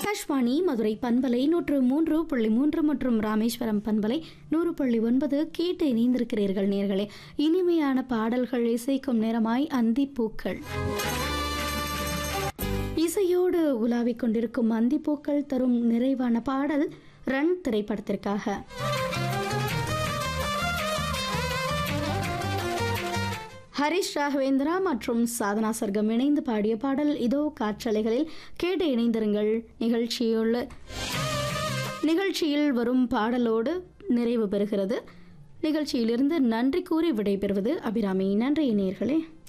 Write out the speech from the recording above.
ஆகாஷ்வாணி மதுரை பண்பலை நூற்று மூன்று புள்ளி மூன்று மற்றும் ராமேஸ்வரம் பண்பலை நூறு புள்ளி ஒன்பது கேட்டு இணைந்திருக்கிறீர்கள் நேர்களே இனிமையான பாடல்கள் இசைக்கும் நேரமாய் அந்திப்பூக்கள் இசையோடு உலாவிக் கொண்டிருக்கும் அந்திப்பூக்கள் தரும் நிறைவான பாடல் ரன் திரைப்படத்திற்காக ஹரிஷ் ராகவேந்திரா மற்றும் சாதனா சர்க்கம் இணைந்து பாடிய பாடல் இதோ காற்றலைகளில் கேட்டு இணைந்திருங்கள் நிகழ்ச்சியுள்ள நிகழ்ச்சியில் வரும் பாடலோடு நிறைவு பெறுகிறது நிகழ்ச்சியிலிருந்து நன்றி கூறி விடைபெறுவது அபிராமி நன்றி நேர்களே